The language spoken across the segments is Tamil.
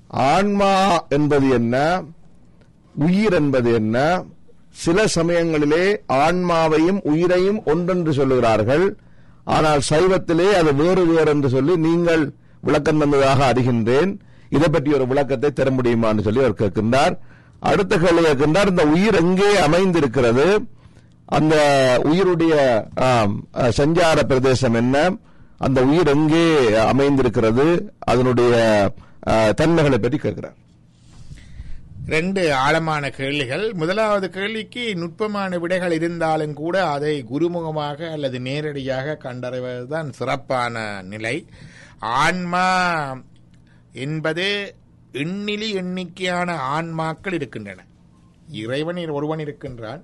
ஆன்மா என்பது என்ன உயிர் என்பது என்ன சில சமயங்களிலே ஆன்மாவையும் உயிரையும் ஒன்றென்று சொல்லுகிறார்கள் ஆனால் சைவத்திலே அது வேறு வேறு என்று சொல்லி நீங்கள் விளக்கம் தந்ததாக அறிகின்றேன் இதை பற்றி ஒரு விளக்கத்தை தர முடியுமான்னு சொல்லி அவர் கேட்கின்றார் அடுத்த கேள்வி கேட்கின்றார் இந்த உயிர் எங்கே அமைந்திருக்கிறது அந்த உயிருடைய ஆம், அஹ், சஞ்சார பிரதேசம் என்ன அந்த உயிர் எங்கே அமைந்திருக்கிறது அதனுடைய அஹ், தன்மைகளை பற்றி கேட்கிறார் ரெண்டு ஆழமான கேள்விகள் முதலாவது கேள்விக்கு நுட்பமான விடைகள் இருந்தாலும் கூட அதை குருமுகமாக அல்லது நேரடியாக கண்டறிவதுதான் சிறப்பான நிலை ஆன்மா என்பது எண்ணிலி எண்ணிக்கையான ஆன்மாக்கள் இருக்கின்றன இறைவன் ஒருவன் இருக்கின்றான்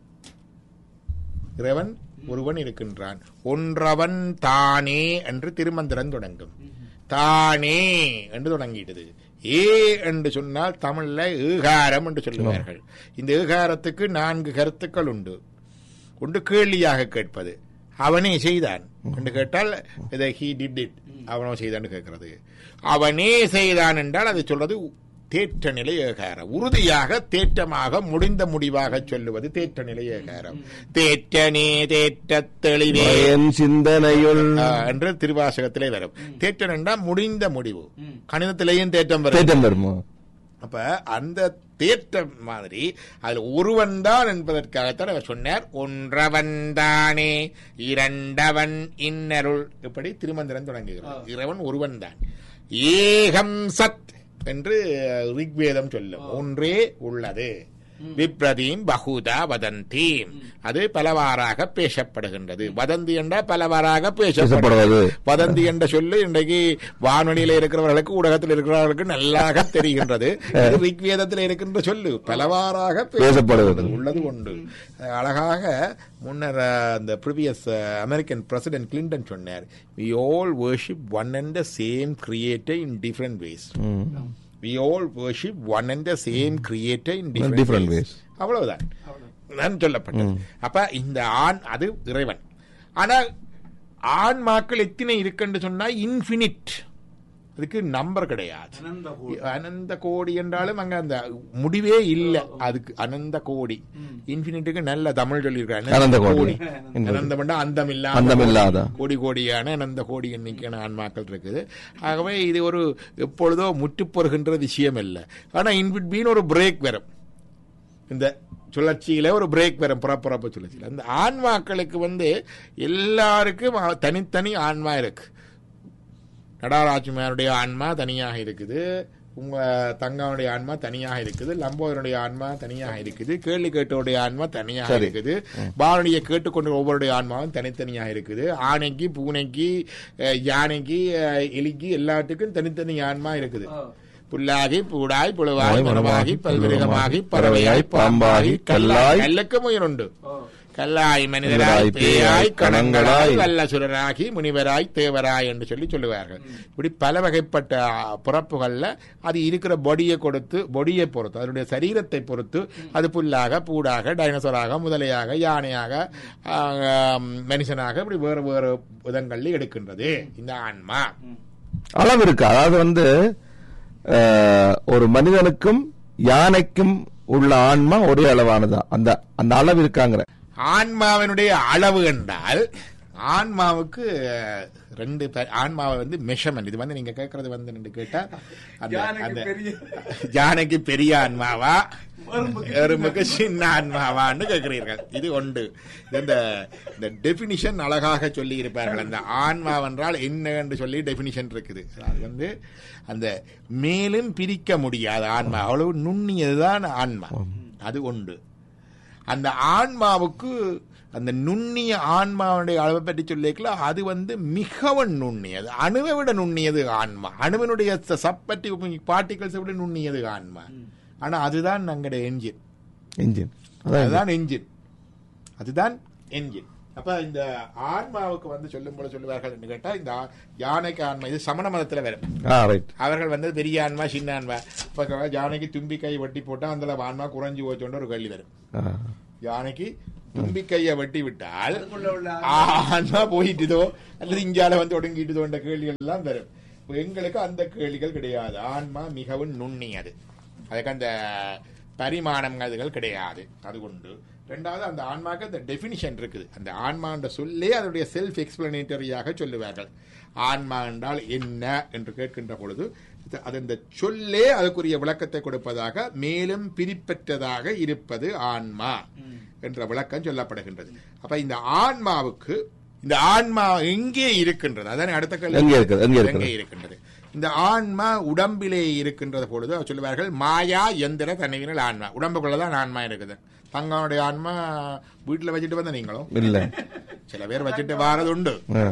இறைவன் ஒருவன் இருக்கின்றான் ஒன்றவன் தானே என்று திருமந்திரம் தொடங்கும் தானே என்று தொடங்கிட்டது ஏ என்று சொன்னால் தமிழ்ல ஏகாரம் என்று சொல்லுவார்கள் இந்த ஏகாரத்துக்கு நான்கு கருத்துக்கள் உண்டு ஒன்று கேள்வியாக கேட்பது அவனே செய்தான் என்று கேட்டால் இதை ஹீ டிட் இட் அவனோ செய்தான்னு கேட்கிறது அவனே செய்தான் என்றால் அதை சொல்றது தேற்ற நிலை ஏகாரம் உறுதியாக தேற்றமாக முடிந்த முடிவாக சொல்லுவது தேற்ற நிலை ஏகாரம் தேற்றனே தேற்ற தெளிவே என் சிந்தனையுள் ஆ, என்று திருவாசகத்திலே வரும் தேற்றம் என்றால் முடிந்த முடிவு கணிதத்திலேயும் தேற்றம் வரும் தேட்டம் வருமோ அப்ப அந்த தேற்றம் மாதிரி அதுல ஒருவன் தான் என்பதற்காகத்தான் அவர் சொன்னார் ஒன்றவன் தானே இரண்டவன் இன்னருள் இப்படி திருமந்திரம் தொடங்குகிறார் இறைவன் ஒருவன் தான் ஏகம் சத் என்று ரிக்வேதம் சொல்லும் ஒன்றே உள்ளது விப்ரதீம் பகுதா வதந்தீம் அது பலவாறாக பேசப்படுகின்றது வதந்தி என்றால் பலவாறாக பேசப்படுகிறது பேசப்படுவது வதந்தி என்ற சொல்லு இன்றைக்கு வானொலியில இருக்கிறவர்களுக்கு ஊடகத்தில் இருக்கிறவர்களுக்கு நல்லாக தெரிகின்றது இது ரிக்வேதத்தில் இருக்கின்ற சொல்லு பலவாறாக பேசப்படுவது. உள்ளது உண்டு அழகாக முன்னர் அஹ், அந்த ப்ரீவியஸ் அமெரிக்கன் பிரசிடென்ட் கிளின்டன் சொன்னார் we all worship one and the same creator in different ways we all worship one and the same creator in different different ways. Ways அவ்வளவுதான் நான் சொல்லப்பட்டது அப்ப இந்த ஆண் அது இறைவன் ஆனால் ஆன்மாக்கள் எத்தனை இருக்குன்னு சொன்னா இன்ஃபினிட் அதுக்கு நம்பர் கிடையாது அனந்த கோடி என்றாலும் அங்க அந்த முடிவே இல்ல அதுக்கு அனந்த கோடி இன்ஃபினிட்டுக்கு நல்ல தமிழ் சொல்லியிருக்காங்க அனந்த கோடி. அனந்தம் அந்தம் இல்லாத அந்தமில்லாத. கோடி கோடியான அனந்த கோடி எண்ணிக்கையான ஆன்மாக்கள் இருக்குது ஆகவே இது ஒரு எப்பொழுதோ முற்றுப்பொறுகின்ற விஷயம் இல்லை ஆனா இன்பிட்வீன் ஒரு பிரேக் வரும் இந்த சுழற்சியில ஒரு பிரேக் வரும் புறப்புறப்பு சுழற்சியில் அந்த ஆன்மாக்களுக்கு வந்து எல்லாருக்கும் அ- தனித்தனி ஆன்மா இருக்கு நடாராஜ்மாருடைய ஆன்மா தனியாக இருக்குது உங்க தங்காவுடைய ஆன்மா தனியாக இருக்குது லம்போதனுடைய ஆன்மா தனியாக இருக்குது கேள்வி கேட்டோடைய ஆன்மா தனியாக சரி. இருக்குது பாரதியை கேட்டுக்கொண்டு ஒவ்வொருடைய ஆன்மாவும் தனித்தனியாக இருக்குது ஆனைக்கு பூனைக்கு அஹ், யானைக்கு அஹ், எலிக்கு எல்லாத்துக்கும் தனித்தனி ஆன்மா இருக்குது புல்லாகி பூடாய் புழுவாய் மனமாகி பல்விருகமாகி பறவையாய் பாம்பாகி கல்லாய் கல்லுக்கு உயிருண்டு கல்லாய் மனிதராய் பேயாய் கணங்களாய் வல்ல சுரராகி முனிவராய் தேவராய் என்று சொல்லி சொல்லுவார்கள் இப்படி பல வகைப்பட்ட ஆ, பிறப்புகள்ல அது இருக்கிற பொடியை கொடுத்து பொடியை பொறுத்து அதனுடைய சரீரத்தை பொறுத்து அது புல்லாக பூடாக டைனோசராக முதலையாக யானையாக ஆ, மனுஷனாக இப்படி வேறு வேறு விதங்களில் எடுக்கின்றது இந்த ஆன்மா அளவு இருக்கு அதாவது வந்து அஹ், ஒரு மனிதனுக்கும் யானைக்கும் உள்ள ஆன்மா ஒரே அளவானதா அந்த அந்த அளவு இருக்காங்கிற ஆன்மாவினுடைய அளவு என்றால் ஆன்மாவுக்கு அஹ், ரெண்டு பே- ஆன்மாவை வந்து மெஷர்மெண்ட் இது வந்து நீங்க கேட்கறது வந்து ரெண்டு கேட்டா அந்த யானைக்கு அந்த பெரிய- யானைக்கு பெரிய ஆன்மாவா எறும்புக்கு சின்ன ஆன்மாவான்னு கேட்கிறீர்கள் இது ஒன்று இது இந்த இந்த டெபினிஷன் அழகாக சொல்லி இருப்பார்கள் அந்த ஆன்மாவென்றால் என்ன என்று சொல்லி டெபினிஷன் இருக்குது அது வந்து அந்த மேலும் பிரிக்க முடியாத ஆன்மா அவ்வளவு நுண்ணியதுதான் ஆன்மா அது ஒன்று அந்த ஆன்மாவுக்கு அந்த நுண்ணிய ஆன்மாவுடைய அளவை பற்றி சொல்லிக்கல அது வந்து மிகவும் நுண்ணியது அணுவை விட நுண்ணியது ஆன்மா அணுவினுடைய சப்பட்டி பார்ட்டிகல்ஸை விட நுண்ணியது ஆன்மா ஆனா அதுதான் நம்முடைய என்ஜின் இன்ஜின் அதான் அதுதான் என்ஜின் அதுதான் என்ஜின் அப்ப இந்த ஆன்மாவுக்கு வந்து சொல்லும் போது சொல்லுவார்கள் என்று கேட்டா இந்த ஆ- யானைக்கு ஆன்மா இது சமண மதத்துல வரும் ஆ ரைட் அவர்கள் வந்து பெரிய ஆன்மா சின்ன ஆன்மா இப்ப யானைக்கு தும்பி கை வெட்டி போட்டா அந்த ஆன்மா குறைஞ்சு போச்சோன்னு ஒரு கேள்வி வரும் யானைக்கு தும்பி கையை வெட்டி விட்டால் அதுக்குள்ள உள்ள ஆன்மா போயிட்டுதோ அல்லது இங்கால வந்து ஒடுங்கிட்டுதோ என்ற கேள்விகள் எல்லாம் வரும் எங்களுக்கு அந்த கேள்விகள் கிடையாது ஆன்மா மிகவும் நுண்ணியது அதுக்கு அந்த பரிமாணங்கள் கிடையாது அது கொண்டு ரெண்டாவது அந்த ஆன்மாக்கு அந்த டெஃபினிஷன் இருக்குது அந்த ஆன்மான்ற சொல்லே அதனுடைய செல்ஃப் எக்ஸ்பிளனேட்டரியாக சொல்லுவார்கள் ஆன்மா என்றால் என்ன என்று கேட்கின்ற பொழுது இது- அது அந்த சொல்லே அதுக்குரிய விளக்கத்தை கொடுப்பதாக மேலும் பிரிப்பற்றதாக இருப்பது ஆன்மா என்ற விளக்கம் சொல்லப்படுகின்றது அப்ப இந்த ஆன்மாவுக்கு இந்த ஆன்மா எங்கே இருக்கின்றது அதான் அடுத்த கேள்வி எங்கே இருக்குது? எங்கே இருக்கிறது? எங்கே இருக்கின்றது இந்த ஆன்மா உடம்பிலே இருக்கின்றது பொழுது அவர் சொல்லுவார்கள் மாயா எந்திர தன்மையினால் ஆன்மா உடம்புக்குள்ளதான் ஆன்மா இருக்குது தங்களுடைய ஆன்மா வீட்டுல வச்சுட்டு வந்த நீங்களும் இல்ல சில பேர் வச்சுட்டு வாரது உண்டு ஆ.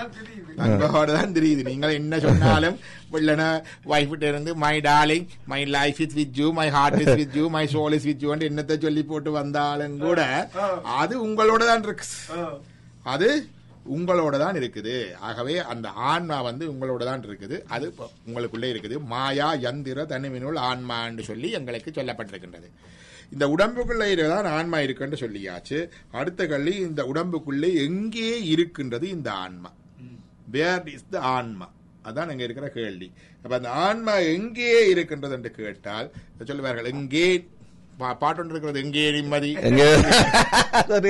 அங்கோட தான் தெரியுது நீங்கள் என்ன சொன்னாலும் இல்லைன்னா வைஃபிட்ட இருந்து my darling my life is with you my heart is with you my soul is with you என்னத்தை சொல்லி போட்டு வந்தாலும் கூட அது உங்களோட தான் இருக்கு அது உங்களோட தான் இருக்குது ஆகவே அந்த ஆன்மா வந்து உங்களோட தான் இருக்குது அது இப்ப உங்களுக்குள்ளே இருக்குது மாயா யந்திர தனிமினுள் ஆன்மான்னு சொல்லி எங்களுக்கு சொல்லப்பட்டிருக்கின்றது இந்த உடம்புக்குள்ளே தான் ஆன்மா இருக்குன்னு சொல்லியாச்சு அடுத்த கள்ளி இந்த உடம்புக்குள்ளே எங்கே இருக்கின்றது இந்த ஆன்மா வேர் இஸ் த ஆன்மா அதான் அங்க இருக்கிற கேள்வி அப்ப அந்த ஆன்மா எங்கே இருக்கின்றது என்று கேட்டால் சொல்லுவார்கள் எங்கே பா- பாட்டு ஒன்று இருக்கிறது எங்கே நிம்மதி எங்க சரி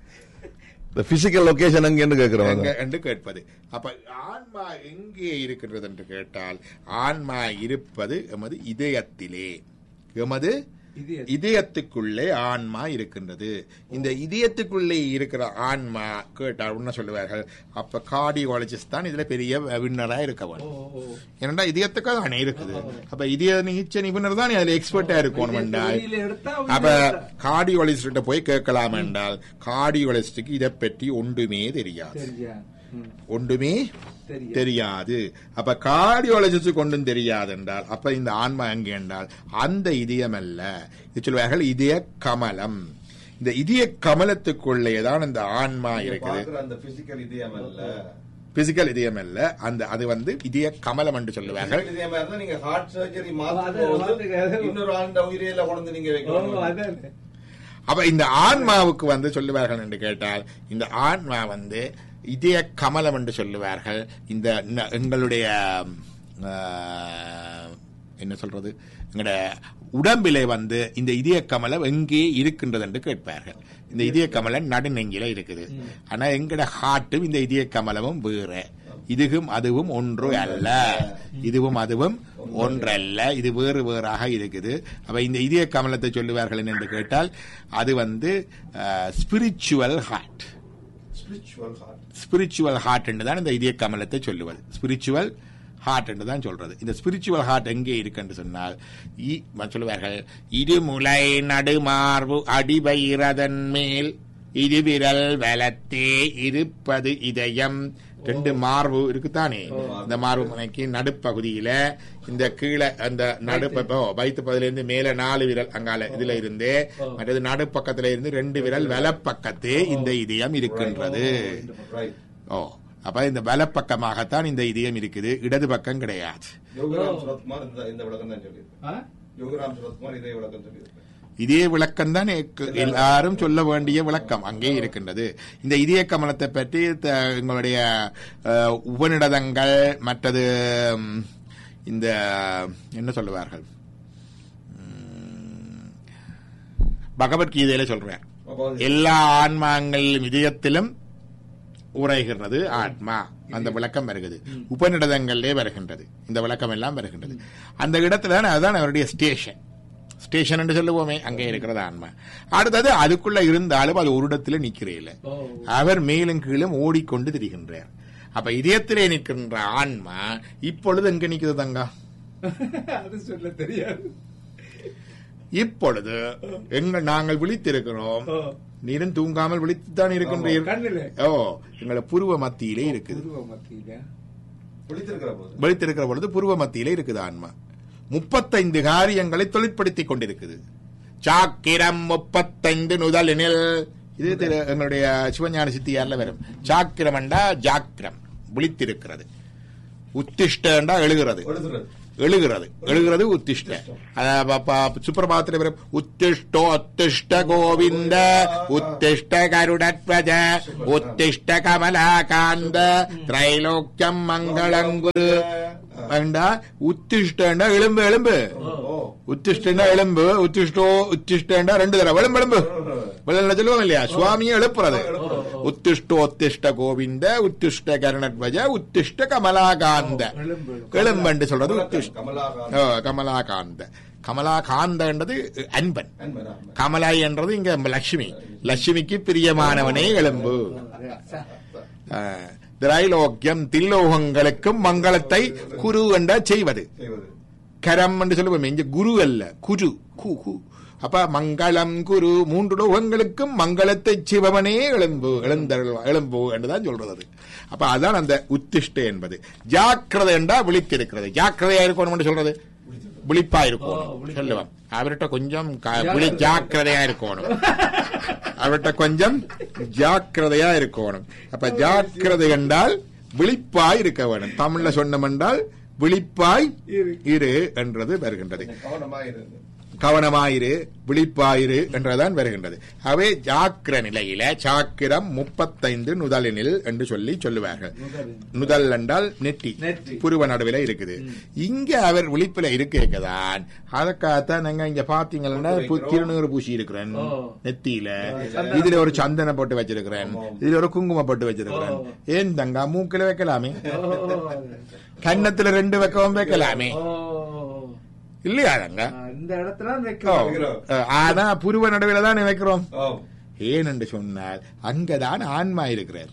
இந்த பிசிக்கல் லொகேஷன் எங்கன்னு கேக்குறோம் எங்க என்று கேட்பது அப்ப ஆன்மா எங்கே இருக்கின்றது என்று கேட்டால் ஆன்மா இருப்பது எமது இதயத்திலே எமது இதயம். இதயத்துக்குள்ளே ஆன்மா இருக்கின்றது இந்த இதயத்துக்குள்ளே இருக்கிற ஆன்மா கேட்டால் என்ன சொல்லுவார்கள் அப்ப கார்டியாலஜிஸ்ட் தான் இதுல பெரிய விண்ணரா இருக்க வேண்டும் ஓ, ஓ. ஏன்னா இதயத்துக்கு தானே இருக்குது அப்ப இதய நிகழ்ச்சி நிபுணர் தான் அதுல எக்ஸ்பர்ட்டா இருக்கணும் என்றால் வெளியில எடுத்தா அப்ப உள்ள- கார்டியாலஜிஸ்ட போய் கேட்கலாம் என்றால் கார்டியாலஜிஸ்டுக்கு இதை பற்றி ஒன்றுமே தெரியாது சரியா ம், ஒன்றுமே தெரியாது. தெரியாது அப்ப கார்டியாலஜிஸ்ட் கொண்டும் தெரியாது என்றால் அப்ப இந்த ஆன்மா எங்கே என்றால் அந்த இதயம் அல்ல இது சொல்வார்கள் இதய கமலம் இந்த இதய கமலத்துக்குள்ளே தான் இந்த ஆன்மா இருக்குது பார்க்கிற அந்த பிசிக்கல் இதயம் அல்ல பிசிக்கல் இதயம் அல்ல அந்த அது வந்து இதய கமலம் என்று சொல்லுவார்கள் Physical இதயமா இருந்தா நீங்க ஹார்ட் சர்ஜரி அது மாத்தும் மாத்துங்க. இன்னொரு ஆண்ட உயிரியல கொண்டு நீங்க ஓ, வைக்கணும் அதான் அப்ப இந்த ஆன்மாவுக்கு வந்து சொல்லுவார்கள் என்று கேட்டால் இந்த ஆன்மா வந்து இதய கமலம் என்று சொல்லுவார்கள் இந்த ந- எங்களுடைய ஆஹ், என்ன சொல்றது எங்களுடைய உடம்பிலே வந்து இந்த இதய கமலம் எங்கே இருக்கின்றது என்று கேட்பார்கள் இந்த இதய கமலம் நடுநெங்கில இருக்குது ஆனா எங்கட ஹார்ட்டும் இந்த இதய கமலமும் வேற இதுவும் அதுவும் ஒன்று அல்ல இதுவும் அதுவும் ஒன்றல்ல இது வேறு வேறாக இருக்குது அப்ப இந்த இதய கமலத்தை சொல்லுவார்கள் என்று கேட்டால் அது வந்து spiritual heart spiritual heart spiritual heart என்று தான் இந்த இதய கமலத்தை சொல்லுவது ஸ்பிரிச்சுவல் ஹார்ட் என்று தான் சொல்றது இந்த ஸ்பிரிச்சுவல் ஹார்ட் எங்கே இருக்கு என்று சொன்னால் இ- சொல்லுவார்கள் இருமுலை நடுமார்பு அடிபயிரதன் மேல் இருவிரல் வலத்தே இருப்பது இதயம் ரெண்டு மார்பு இருக்குதானே இந்த மார்பு முனைக்கு நடுப்பகுதியில இந்த கீழே அந்த நடுப்ப வயிற்று பகுதியிலிருந்து மேல நாலு விரல் அங்கால இதுல இருந்து மற்றது நடுப்பக்கத்துல இருந்து ரெண்டு விரல் வலப்பக்கத்தே இந்த இதயம் இருக்கின்றது ரைட் ஓ அப்ப இந்த வலப்பக்கமாகத்தான் இந்த இதயம் இருக்குது இடது பக்கம் கிடையாது யோகராம் சுரத்குமார் இந்த இந்த விளக்கம் தான் சொல்லியிருக்காரு ஆ? யோகராம் சுரத்குமார் இதே விளக்கம் சொல்லியிருக்காரு இதே விளக்கம் தான் எல்லாரும் சொல்ல வேண்டிய விளக்கம் அங்கே இருக்கின்றது இந்த இதய கமலத்தை பற்றி த- எங்களுடைய அஹ், உபநிடதங்கள் மற்றது ம், இந்த என்ன சொல்லுவார்கள் ம், பகவத்கீதையில சொல்றேன் அப்போ அது எல்லா ஆன்மாங்களிலும் இதயத்திலும் உரைகிறது ஆத்மா அந்த விளக்கம் வருகிறது உபநிடதங்களிலே வருகின்றது இந்த விளக்கம் எல்லாம் வருகின்றது அந்த இடத்துல அதுதான் அவருடைய ஸ்டேஷன் ஸ்டேஷன் என்று சொல்லுவோமே அங்கே இருக்கிறது ஆன்மா அடுத்தது அதுக்குள்ள இருந்தாலும் அது ஒரு இடத்துல நிக்கிறேல ஓ. அவர் மேலும் கீழும் ஓடிக்கொண்டு திரிகின்றார் அப்ப இதயத்திலே நிற்கின்ற ஆன்மா இப்பொழுது எங்க நிக்குது தங்கா அது சொல்ல தெரியாது இப்பொழுது எங்க நாங்கள் விழித்திருக்கிறோம் ஓ. நீரும் தூங்காமல் விழித்துத்தான் இருக்கின்றீர்கள் கண்ணிலே ஓ எங்களை புருவ மத்தியிலே இருக்குது புருவ மத்தியில விழித்திருக்கிற போது விழித்திருக்கிற பொழுது புருவ மத்தியிலே இருக்குது ஆன்மா முப்பத்தைந்து காரியங்களை தொழிற்படுத்திக் கொண்டிருக்குது சாக்கிரம் முப்பத்தைந்து நுதலினில் இது திரு- எங்களுடைய சிவஞான சித்தியார்ல வரும் சாக்கிரம் என்றா ஜாக்கிரம் விழித்திருக்கிறது உத்திஷ்டண்டா எழுகிறது எழுதுறது எழுகிறது எழுகிறது உத்திஷ்ட அஹ் ப- ப- சுப்பிரபாதத்தில் வரும் உத்திஷ்டோ உத்திஷ்ட கோவிந்த உத்திஷ்ட கருடத்வஜ உத்திஷ்ட கமலாகாந்த திரைலோக்கியம் மங்களங்குரு வேண்டா உத்திஷ்டண்டா எலும்பு எலும்பு ஓ உத்திஷ்டண்டா எலும்பு உத்திஷ்டோ உத்திஷ்டண்டா ரெண்டு தடவை எலும்பு எலும்பு வெள்ள சொல்லுவோம் இல்லையா சுவாமியை எழுப்புறது உத்திஷ்டோ உத்திஷ்ட கோவிந்த உத்திஷ்ட கருணத்வஜ உத்திஷ்ட கமலாகாந்த எலும்பு. எலும்பு சொல்றது உத்திஷ்ட கமலாகாந்த் ஓ, கமலாகாந்த கமலாகாந்தன்றது அன்பன் அன்பன், அன்பன். கமலா என்றது இங்க லட்சுமி லட்சுமிக்கு பிரியமானவனே எலும்பு ஆ, திரைலோக்கியம் தில்லோகங்களுக்கும் மங்களத்தை குரு என்ற செய்வது செய்வது கரம் என்று சொல்லுவோம் இங்க குரு அல்ல குரு கு கு அப்ப மங்களம் குரு மூன்று லோகங்களுக்கும் மங்களத்தை சிவவனே எழும்பு எழுந்தருள் எழும்பு என்றுதான் சொல்றது அது. அப்ப அதான் அந்த உத்திஷ்ட என்பது ஜாக்கிரதை என்றா விழித்திருக்கிறது ஜாக்கிரதையா இருக்கணும் என்று சொல்றது விழிப்பா இருக்கணும் சொல்லுவான் அவர்கிட்ட கொஞ்சம் க- விழி ஜாக்கிரதையா இருக்கணும் அவர்கிட்ட கொஞ்சம் ஜாக்கிரதையா இருக்கணும் அப்ப ஜாக்கிரதை என்றால் விழிப்பாய் இருக்க வேணும் தமிழ்ல சொன்னோம் என்றால் விழிப்பாய் இரு என்றது வருகின்றது கவனமா இருந்து கவனமாயிரு விழிப்பாயிரு என்றதான் வருகின்றது அவை ஜாக்கிர நிலையில சாக்கிரம் முப்பத்தைந்து நுதலினில் என்று சொல்லி சொல்லுவார்கள் நுதல் என்றால் நெட்டி நெற்றி. புருவ நடுவில் இருக்குது இங்க அவர் விழிப்புல இருக்கதான் அதற்காகத்தான் நாங்க இங்க பாத்தீங்கன்னா பு- திருநீறு பூசி இருக்கிறேன் ஓ. நெத்தியில இதுல ஒரு சந்தனம் போட்டு வச்சிருக்கிறேன் இதுல ஒரு குங்குமம் போட்டு வச்சிருக்கிறேன் ஏன் தங்கா மூக்கில வைக்கலாமே கன்னத்துல ரெண்டு வைக்கவும் வைக்கலாமே இல்லையா தங்க இந்த இடத்துல ஓ. வைக்கிறோம் அஹ், ஆனா புருவ நடுவில் தான் வைக்கிறோம் ஓ ஏன் என்று சொன்னால் அங்கதான் ஆன்மா இருக்கிறார்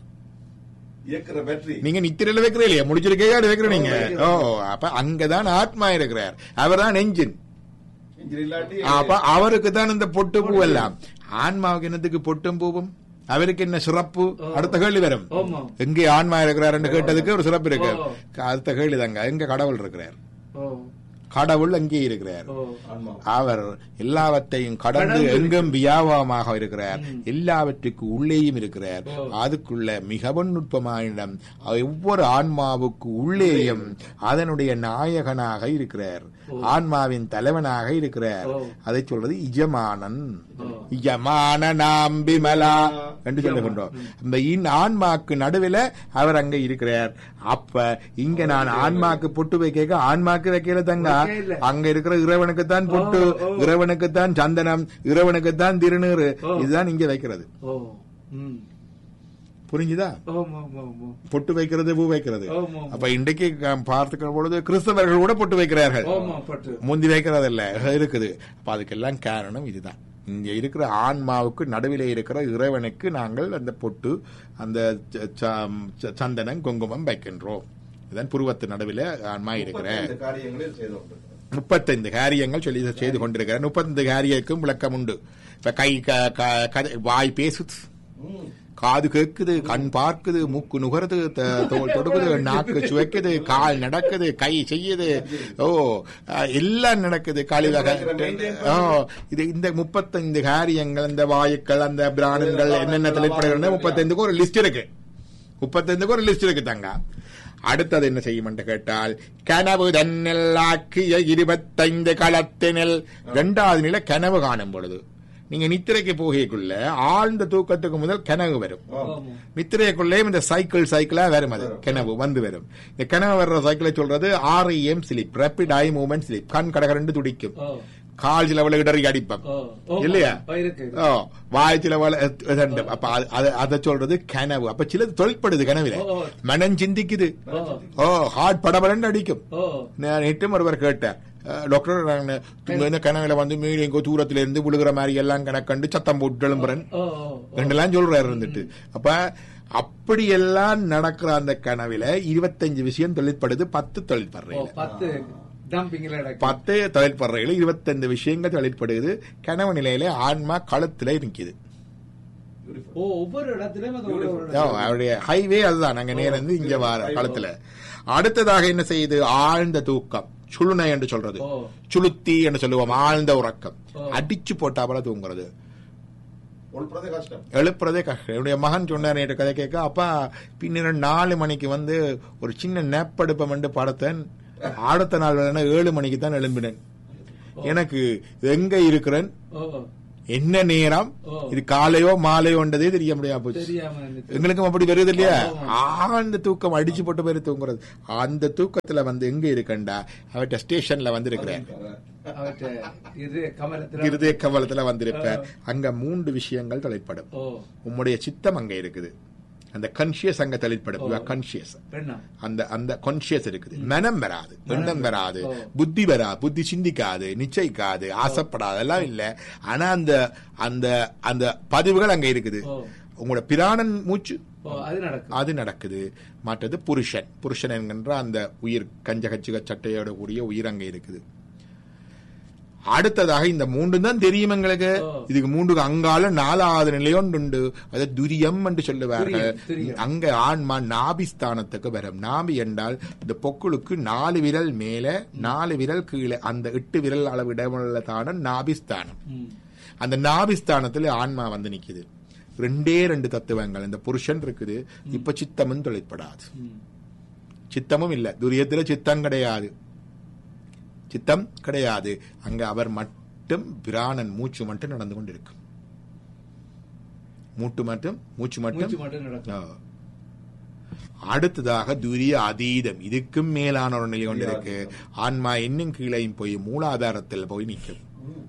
இயக்குற பேட்டரி நீங்க நித்திரையில வைக்கிறீங்க இல்லையா முடிச்சிருக்கையா வைக்கிற நீங்க ஓ அப்ப அங்கதான் ஆத்மா இருக்கிறார் அவர்தான் என்ஜின் இன்ஜின் இல்லாட்டி அப்ப அவருக்கு தான் இந்த பொட்டு பூ எல்லாம் ஆன்மாவுக்கு என்னத்துக்கு பொட்டும் பூவும் அவருக்கு என்ன சிறப்பு அடுத்த கேள்வி வரும் ஆமா. எங்கே ஆன்மா இருக்கிறார் கேட்டதுக்கு ஒரு சிறப்பு இருக்கு ஓ. அடுத்த கேள்வி தாங்க எங்க கடவுள் இருக்கிறார் ஓ கடவுள் அங்கே இருக்கிறார் ஓ ஆன்மா அவர் எல்லாவற்றையும் கடந்து கடந்து எங்கும் வியாபகமாக இருக்கிறார் எல்லாவற்றுக்கு உள்ளேயும் இருக்கிறார் ஓ. அதுக்குள்ள மிகவும் நுட்பமான இடம் ஒவ்வொரு ஆன்மாவுக்கு உள்ளேயும் அதனுடைய நாயகனாக இருக்கிறார் ஆன்மாவின் தலைவனாக இருக்கிறார் ஓ. அதை சொல்றது இஜமானன் ஓ. இஜமான நாம் பிமலா என்று சொல்லுகின்றோம் இந்த இன் ஆன்மாக்கு நடுவில் அவர் அங்க இருக்கிறார் அப்ப இங்க நான் ஆன்மாக்கு பொட்டு வைக்க ஆன்மாக்கு வைக்கல தங்க வைக்கல. அங்க இருக்கிற இறைவனுக்கு தான் பொட்டு ஓ, ஓ. இறைவனுக்கு தான் சந்தனம் இறைவனுக்கு தான் திருநீறு ஓ. இதுதான் இங்க வைக்கிறது ஓ ம் புரிஞ்சுதா ஆமா ஆமா ஆமா பொட்டு வைக்கிறது பூ வைக்கிறது ஆமா. அப்ப இன்றைக்கு க- பார்த்துக்கிற பொழுது கிறிஸ்தவர்கள் கூட பொட்டு வைக்கிறார்கள் ஆமா பட்டு முந்தி வைக்கிறதில்ல இருக்குது அப்ப அதுக்கெல்லாம் காரணம் இதுதான் இங்க இருக்கிற ஆன்மாவுக்கு நடுவிலே இருக்கிற இறைவனுக்கு நாங்கள் அந்த பொட்டு அந்த ச- ச- ச- சந்தனம் குங்குமம் வைக்கின்றோம் இதுதான் புருவத்து நடுவில் ஆன்மா இருக்கிற இந்த காரியங்களில் செய்து கொண்டிருக்கிறார் முப்பத்தைந்து காரியங்கள் சொல்லி செய்து கொண்டிருக்கிற முப்பத்தைந்து காரியக்கும் விளக்கம் உண்டு இப்ப கை க- க- கதை- வாய் பேசுது ம். காது கேக்குது கண் பார்க்குது மூக்கு நுகருது த- தோல் தொடுக்குது நாக்கு சுவைக்குது கால் நடக்குது கை செய்யுது ஓ அஹ், எல்லாம் நடக்குது காலில ஓ இது இந்த முப்பத்தைந்து காரியங்கள் இந்த வாயுக்கள் அந்த பிராணங்கள் என்னென்ன தலைப்படுகிறது முப்பத்தைந்துக்கு ஒரு லிஸ்ட் இருக்கு முப்பத்தைந்துக்கு ஒரு லிஸ்ட் இருக்கு தங்க அடுத்தது என்ன செய்யும் என்று கேட்டால் கனவு தன்னில் ஆக்கிய இருபத்தைந்து களத்தினில் இரண்டாவது நிலை கனவு காணும் பொழுது நீங்க நித்திரைக்கு போகைக்குள்ள ஆழ்ந்த தூக்கத்துக்கு முதல் கனவு வரும் ஆமா நித்திரைக்குள்ளேயும் இந்த சைக்கிள் சைக்கிளா வரும் அது கனவு வந்து வரும் இந்த கனவு வர்ற சைக்கிளை சொல்றது REM sleep rapid eye movement sleep கண் கடகரண்டு துடிக்கும் ஓ கால் சில வில இடறி அடிப்பம் ஓ ஓ இல்லையா இருக்கு ஓ வாய் சில வல இதண்டு. அப்ப அது- அது அதை சொல்றது கனவு அப்ப சிலது தொழிற்படுது கனவுல ஓ. மனம் சிந்திக்குது ஓ ஓ ஹார்ட் படபடன்னு அடிக்கும் ஓ நான் நேற்றும் ஒருவர் கேட்டேன் அஹ், டாக்டர் நான் இந்த கனவுல வந்து மீன் எங்கோ தூரத்துல இருந்து விழுகிற மாதிரி எல்லாம் கணக்கண்டு சத்தம் போட்டு எழும்புறேன் ஓ ரெண்டெல்லாம் சொல்றாரு இருந்துட்டு அப்ப அப்படியெல்லாம் நடக்கிற அந்த கனவுல இருபத்தஞ்சு விஷயம் தொழிற்படுது பத்து ஓ தொழிற்படுறீங்க பத்து டம்பிங்ல நடக்கும் பத்து தொழிற்படுறைகள் இருபத்தஞ்சு விஷயங்கள் தொழிற்படுது கனவு நிலையில ஆன்மா களத்துல நிக்குது ஓ ஒவ்வொரு இடத்துலயும் அது ஒரு ஒரு ஓ, இடம். அவருடைய ஹைவே அதுதான் நாங்க நேரம் இருந்து இங்க வர களத்துல அடுத்ததாக என்ன செய்யுது ஆழ்ந்த தூக்கம் சுளுனை என்று சொல்றது ஓ. சுளுத்தி என்று சொல்லுவோம் ஆழ்ந்த உறக்கம் ஓ. அடிச்சு போட்டாப்பல தூங்குறது உள்புறதே கஷ்டம் எழுப்புறதே கஷ்டம் என்னுடைய மகன் சொன்னார் நேற்று கதை கேட்க அப்பா பின்னர் நாலு மணிக்கு வந்து ஒரு சின்ன நெப்படுப்பம் என்று படுத்தேன் அடுத்த நாள் வேணா ஏழு மணிக்கு தான் எழும்பினேன் எனக்கு எங்க இருக்கிறேன் ஓ ஓ. என்ன நேரம் ஓ. இது காலையோ மாலையோன்றதே தெரிய முடியாம போச்சு தெரியாம இருந்துச்சு. எங்களுக்கும் அப்படி வருது இல்லையா ஆழ்ந்த தூக்கம் அடிச்சு போட்டு போய் தூங்குறது அந்த தூக்கத்துல வந்து எங்க இருக்கண்டா அவட்ட ஸ்டேஷன்ல வந்து இருக்கிறேன் அவற்றை இது கமலத்துல இருதய கவலத்துல வந்திருப்பேன் அங்க மூன்று விஷயங்கள் தொலைப்படும் ஓ உம்முடைய சித்தம் அங்க இருக்குது அந்த கான்சியஸ் அங்க தொழிற்படும் கான்சியஸ் பெண்ணா அந்த அந்த கான்சியஸ் இருக்குது மனம் வராது எண்ணம் வராது ஓ. புத்தி வராது புத்தி சிந்திக்காது நிச்சயிக்காது ஆசைப்படாது எல்லாம் இல்ல ஆனா அந்த அந்த அந்த பதிவுகள் அங்க இருக்குது ஓ உங்களோட பிராணன் மூச்சு ஓ அது நடக்கும் அது நடக்குது மற்றது புருஷன் புருஷன் என்கின்ற அந்த உயிர் கஞ்ச கச்சிக சட்டையோட கூடிய உயிர் அங்க இருக்குது அடுத்ததாக இந்த மூன்று தான் தெரியும் எங்களுக்கு ஓ. இதுக்கு மூன்றுக்கு அங்கால நாலாவது நிலையொன்று உண்டு அது துரியம் என்று சொல்லுவார்கள் துரியம், துரியம். அங்க ஆன்மா நாபிஸ்தானத்துக்கு வரும் நாபி என்றால் இந்த பொக்குளுக்கு நாலு விரல் மேல நாலு விரல் கீழே அந்த எட்டு விரல் அளவு இடமுள்ள தானம் நாபிஸ்தானம் ம். அந்த நாபிஸ்தானத்துல ஆன்மா வந்து நிக்குது ரெண்டே ரெண்டு தத்துவங்கள் இந்த புருஷன் இருக்குது இப்ப சித்தமும் தொழிற்படாது ம். சித்தமும் இல்ல துரியத்துல சித்தம் கிடையாது சித்தம் கிடையாது அங்க அவர் மட்டும் பிராணன் மூச்சு மட்டும் நடந்து கொண்டிருக்கும் மூட்டு மட்டும் மூச்சு மட்டும் மூச்சு மட்டும் நடக்கும் ஆ. அடுத்ததாக துரிய அதீதம் இதுக்கும் மேலான ஒரு நிலை கொண்டு இருக்கு ஆன்மா இன்னும் கீழையும் போய் மூலாதாரத்தில் போய் நிற்கும்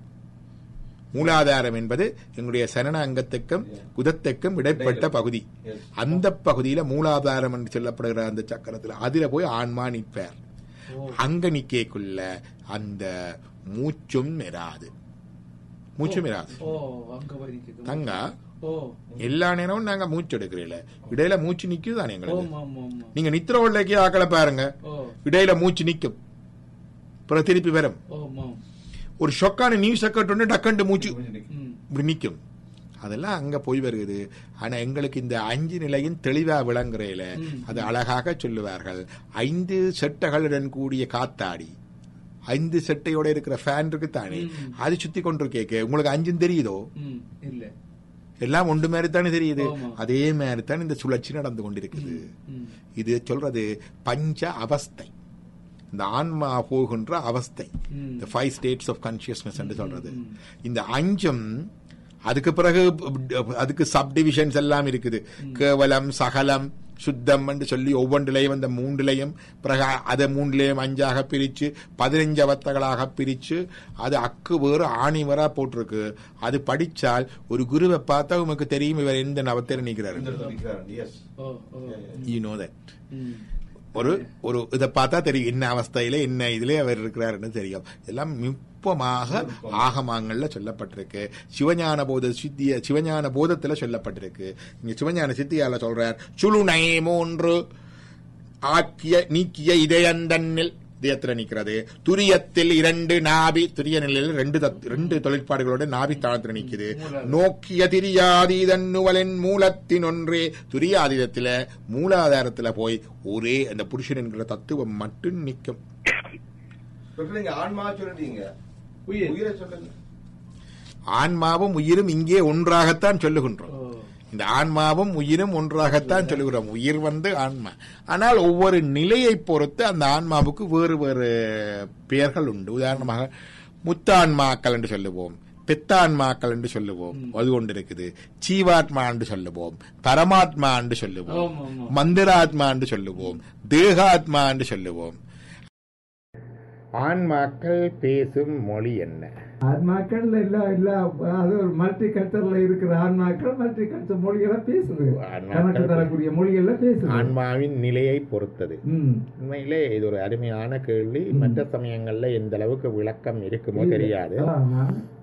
மூலாதாரம் என்பது எங்களுடைய சரண அங்கத்துக்கும் குதத்துக்கும் இடைப்பட்ட பகுதி Yes. அந்த பகுதியில மூலாதாரம் என்று சொல்லப்படுகிற அந்த சக்கரத்துல அதுல போய் ஆன்மா நிற்பார் ஓ. அங்க நிக்கக்குள்ள அந்த மூச்சும் இராது மூச்சும் இராது ஓ அங்க போய் நிக்குது தங்கா ஓ எல்லா நேரமும் நாங்க மூச்சு எடுக்கிறீங்கள இடையில மூச்சு நிக்குதானே எங்களுக்கு ஓம் ஆமா ஆமா நீங்க நித்திர உள்ளக்கே ஆக்களை பாருங்க ஓ இடையில மூச்சு நிக்கும் அப்புறம் திருப்பி வரும் ஓம் ஆம் ஒரு ஷொக்கான நியூஸ் ஒன்று டக்கண்டு மூச்சு ம் இப்படி நிக்கும் அதெல்லாம் அங்க போய் வருகிறது ஆனா எங்களுக்கு இந்த அஞ்சு நிலையும் தெளிவா விளங்குறையில ம். அது அழகாக சொல்லுவார்கள் ஐந்து செட்டைகளுடன் கூடிய காத்தாடி ஐந்து செட்டையோட இருக்கிற ஃபேன் இருக்கு தானே ம். அது சுத்தி கொண்டிருக்கேக்கு உங்களுக்கு அஞ்சும் தெரியுதோ ம் இல்ல எல்லாம் ஒன்று மாதிரி தானே தெரியுது ஆமா. அதே மாதிரி தான் இந்த சுழற்சி நடந்து கொண்டிருக்குது ம் இது சொல்றது பஞ்ச அவஸ்தை இந்த ஆன்மா போகின்ற அவஸ்தை ம். இந்த ஃபைவ் ஸ்டேட்ஸ் ஆஃப் கான்சியஸ்னஸ் என்று சொல்றது ம். இந்த அஞ்சும் அதுக்கு பிறகு அதுக்கு சப் டிவிஷன்ஸ் எல்லாம் இருக்குது கேவலம் சகலம் சுத்தம் என்று சொல்லி ஒவ்வொன்றிலையும் அந்த மூன்றிலையும் பிறகு அதை மூன்றிலையும் அஞ்சாக பிரிச்சு பதினஞ்சு அவத்தைகளாக பிரிச்சு அது அக்கு வேறு ஆணி வேறா போட்டிருக்கு அது படிச்சால் ஒரு குருவை பார்த்தா உமக்கு தெரியும் இவர் எந்த நவத்தில் நிற்கிறாரு இந்த இடத்துல நிக்கிறாரு. Yes. Oh oh you know that hmm ஒரு ஒரு இதை பார்த்தா தெரியும் என்ன அவஸ்தையில என்ன இதுல அவர் இருக்கிறாருன்னு தெரியும் எல்லாம் நுட்பமாக ஆகமாங்கள்ல சொல்லப்பட்டிருக்கு சிவஞான போத சித்திய சிவஞான போதத்துல சொல்லப்பட்டிருக்கு இங்க சிவஞான சித்தியால சொல்றார் சுளுனை மூன்று ஆக்கிய நீக்கிய இதயந்தன்னில் இதயத்துல நிக்கிறது துரியத்தில் இரண்டு நாபி துரிய நிலையில் ரெண்டு தத்- ரெண்டு தொழிற்பாடுகளோட நாபி தாளத்துல நிக்குது நோக்கிய திரியாதீதன்னுவலின் மூலத்தின் ஒன்றே துரியாதீதத்துல மூலாதாரத்துல போய் ஒரே அந்த புருஷன் என்கிற தத்துவம் மட்டும் நிக்கும் டாக்டர், நீங்க ஆன்மா சொல்லிட்டீங்க உயிர். உயிரை சொல்லுங்க ஆன்மாவும் உயிரும் இங்கே ஒன்றாகத்தான் சொல்லுகின்றோம் ஓ இந்த ஆன்மாவும் உயிரும் ஒன்றாகத்தான் சொல்லுகிறோம் உயிர் வந்து ஆன்மா ஆனால் ஒவ்வொரு நிலையை பொறுத்து அந்த ஆன்மாவுக்கு வேறு வேறு பெயர்கள் உண்டு உதாரணமாக முத்தான்மாக்கள் என்று சொல்லுவோம் பெத்தான்மாக்கள் என்று சொல்லுவோம் அது ஒன்று இருக்குது ஜீவாத்மா என்று சொல்லுவோம் பரமாத்மா என்று சொல்லுவோம் ஆமா, ஆமா. மந்திராத்மா என்று சொல்லுவோம் தேகாத்மா என்று சொல்லுவோம் ஆன்மாக்கள் பேசும் மொழி என்ன ஆன்மாக்கள் இல்ல இல்ல அது ஒரு மல்டி கல்ச்சர்ல இருக்கிற ஆன்மாக்கள் மல்டி கல்ச்சர் மொழிகளை பேசுது ஆன்மாக்கள் கணக்கு தரக்கூடிய மொழிகள்ல பேசுது ஆன்மாவின் நிலையை பொறுத்தது ம். உண்மையிலே இது ஒரு அருமையான கேள்வி மற்ற சமயங்கள்ல எந்த அளவுக்கு விளக்கம் இருக்குமோ இல்ல. தெரியாது ஆமா.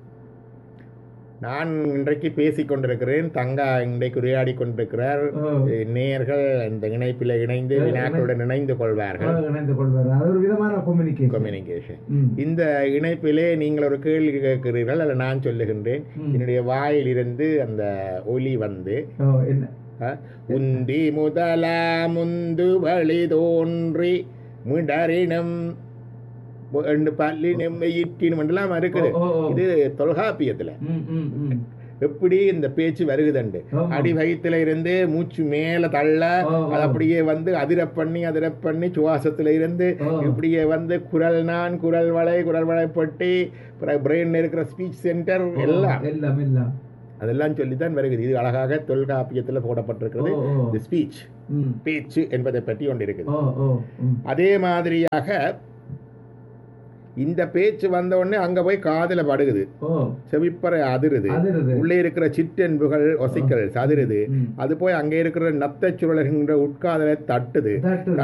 நான் இன்றைக்கு பேசிக் கொண்டிருக்கிறேன் தங்கா இன்றைக்கு உரையாடி கொண்டிருக்கிறார் ஓ. நேயர்கள் இந்த இணைப்பில் இணைந்து ஓ, வினாக்களுடன் இணைந்து கொள்வார்கள் அழகு இணைந்து கொள்வார் அது ஒரு விதமான கம்யூனிகேஷன் கம்யூனிகேஷன் ம். இந்த இணைப்பிலே நீங்கள் ஒரு கேள்வி கேட்கிறீர்கள் அதில் நான் சொல்லுகின்றேன் ம். என்னுடைய வாயிலிருந்து அந்த ஒலி வந்து ஓ, என்ன அஹ், உந்தி முதலா முந்து வழி தோன்றி மிடரினம் ரெண்டு பல்லினம் இட்டினும் எல்லாம் இருக்குது ஓ, ஓ, ஓ. இது தொல்காப்பியத்துல ம், ம், ம். எப்படி இந்த பேச்சு வருகுதுண்டு ஆமா. அடி வயிற்றுல இருந்து மூச்சு மேல தள்ள ஓ, ஓ. அது அப்படியே வந்து அதிர பண்ணி அதிர பண்ணி சுவாசத்துல இருந்து ஓ. இப்படியே வந்து குரல் நான் குரல் வளை குரல் வளைப்பட்டி பிரெயின்ல இருக்கிற ஸ்பீச் சென்டர் எல்லாம் எல்லாம் எல்லாம் அதெல்லாம் சொல்லித்தான் வருகிறது இது அழகாக தொல்காப்பியத்துல போடப்பட்டிருக்கிறது ஓ, ஓ. தி ஸ்பீச் ம். பேச்சு என்பதை பற்றி ஒன்று இருக்குது ஓ ஓ ம். அதே மாதிரியாக இந்த பேச்சு வந்த உடனே அங்க போய் காதுல படுகுது ஓ செவிப்பறை அதிருது அதிருது. உள்ளே இருக்கிற சிற்றென்புகள் ஒசிக்கல் சதிருது ம். அது போய் அங்கே இருக்கிற நத்த சுழல்கின்ற உட்காதலை தட்டுது தட்டுது.